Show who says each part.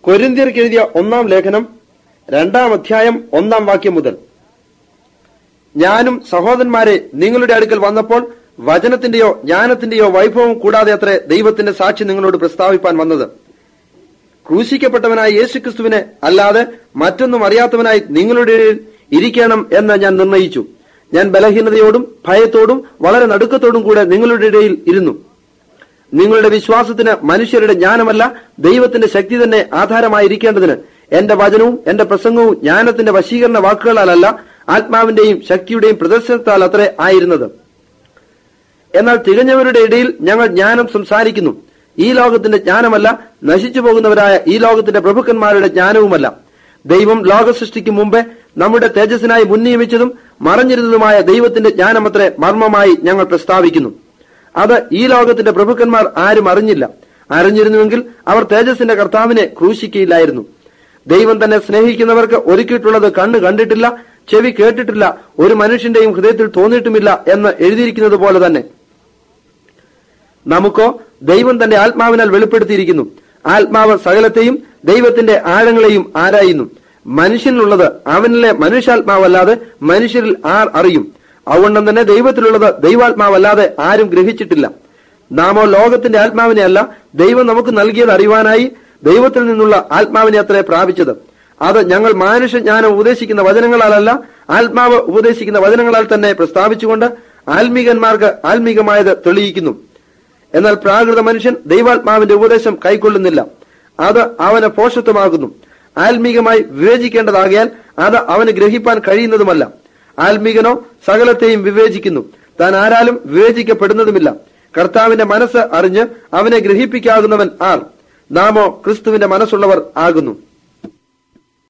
Speaker 1: കൊരിന്തിയർക്ക് എഴുതിയ ഒന്നാം ലേഖനം രണ്ടാം അധ്യായം ഒന്നാം വാക്യം മുതൽ ഞാനും സഹോദരന്മാരെ നിങ്ങളുടെ അടുക്കൽ വന്നപ്പോൾ വചനത്തിന്റെയോ ജ്ഞാനത്തിന്റെയോ വൈഭവം കൂടാതെ അത്രേ ദൈവത്തിന്റെ സാക്ഷി നിങ്ങളോട് പ്രസ്താവിപ്പാൻ വന്നത് ക്രൂശിക്കപ്പെട്ടവനായ യേശുക്രിസ്തുവിനെ അല്ലാതെ മറ്റൊന്നും അറിയാത്തവനായി നിങ്ങളുടെ ഇടയിൽ ഇരിക്കണം എന്ന് ഞാൻ നിർണയിച്ചു ഞാൻ ബലഹീനതയോടും ഭയത്തോടും വളരെ നടുക്കത്തോടും കൂടെ നിങ്ങളുടെ ഇടയിൽ ഇരുന്നു നിങ്ങളുടെ വിശ്വാസത്തിന് മനുഷ്യരുടെ ജ്ഞാനമല്ല ദൈവത്തിന്റെ ശക്തി തന്നെ ആധാരമായിരിക്കേണ്ടതിന് എന്റെ വചനവും എന്റെ പ്രസംഗവും ജ്ഞാനത്തിന്റെ വശീകരണ വാക്കുകളാലല്ല ആത്മാവിന്റെയും ശക്തിയുടെയും പ്രദർശനത്താൽ അത്രേ ആയിരുന്നത് എന്നാൽ തികഞ്ഞവരുടെ ഇടയിൽ ഞങ്ങൾ ജ്ഞാനം സംസാരിക്കുന്നു ഈ ലോകത്തിന്റെ ജ്ഞാനമല്ല നശിച്ചു പോകുന്നവരായ ഈ ലോകത്തിന്റെ പ്രഭുക്കന്മാരുടെ ജ്ഞാനവുമല്ല ദൈവം ലോക സൃഷ്ടിക്ക് മുമ്പേ നമ്മുടെ തേജസ്സിനായി മുൻനിയമിച്ചതും മറഞ്ഞിരുന്നതുമായ ദൈവത്തിന്റെ ജ്ഞാനമത്രേ മർമ്മമായി ഞങ്ങൾ പ്രസ്താവിക്കുന്നു അത് ഈ ലോകത്തിന്റെ പ്രഭുക്കന്മാർ ആരും അറിഞ്ഞില്ല അറിഞ്ഞിരുന്നുവെങ്കിൽ അവർ തേജസ്സിന്റെ കർത്താവിനെ ക്രൂശിക്കയില്ലായിരുന്നു ദൈവം തന്നെ സ്നേഹിക്കുന്നവർക്ക് ഒരുക്കിയിട്ടുള്ളത് കണ്ണ് കണ്ടിട്ടില്ല ചെവി കേട്ടിട്ടില്ല ഒരു മനുഷ്യന്റെയും ഹൃദയത്തിൽ തോന്നിയിട്ടുമില്ല എന്ന് എഴുതിയിരിക്കുന്നത് പോലെ തന്നെ നമുക്കോ ദൈവം തന്റെ ആത്മാവിനാൽ വെളിപ്പെടുത്തിയിരിക്കുന്നു ആത്മാവ് സകലത്തെയും ദൈവത്തിന്റെ ആഴങ്ങളെയും ആരായുന്നു മനുഷ്യനിലുള്ളത് അവനിലെ മനുഷ്യാത്മാവല്ലാതെ മനുഷ്യരിൽ ആർ അറിയും അതുകൊണ്ടും തന്നെ ദൈവത്തിലുള്ളത് ദൈവാത്മാവല്ലാതെ ആരും ഗ്രഹിച്ചിട്ടില്ല നാമോ ലോകത്തിന്റെ ആത്മാവിനെ അല്ല ദൈവം നമുക്ക് നൽകിയത് അറിയുവാനായി ദൈവത്തിൽ നിന്നുള്ള ആത്മാവിനെ അത്രേ പ്രാപിച്ചത് അത് ഞങ്ങൾ മാനുഷ്യജ്ഞാനം ഉപദേശിക്കുന്ന വചനങ്ങളാലല്ല ആത്മാവ് ഉപദേശിക്കുന്ന വചനങ്ങളാൽ തന്നെ പ്രസ്താവിച്ചുകൊണ്ട് ആത്മീകന്മാർക്ക് ആത്മീകമായത് തെളിയിക്കുന്നു എന്നാൽ പ്രാകൃത മനുഷ്യൻ ദൈവാത്മാവിന്റെ ഉപദേശം കൈക്കൊള്ളുന്നില്ല അത് അവന് പോഷത്വമാകുന്നു ആത്മീകമായി വിവേചിക്കേണ്ടതാകിയാൽ അത് അവന് ഗ്രഹിപ്പാൻ കഴിയുന്നതുമല്ല ആത്മീകനോ സകലത്തെയും വിവേചിക്കുന്നു താൻ ആരാലും വിവേചിക്കപ്പെടുന്നതുമില്ല കർത്താവിന്റെ മനസ്സ് അറിഞ്ഞ് അവനെ ഗ്രഹിപ്പിക്കാകുന്നവൻ ആർ നാമോ ക്രിസ്തുവിന്റെ മനസ്സുള്ളവർ ആകുന്നു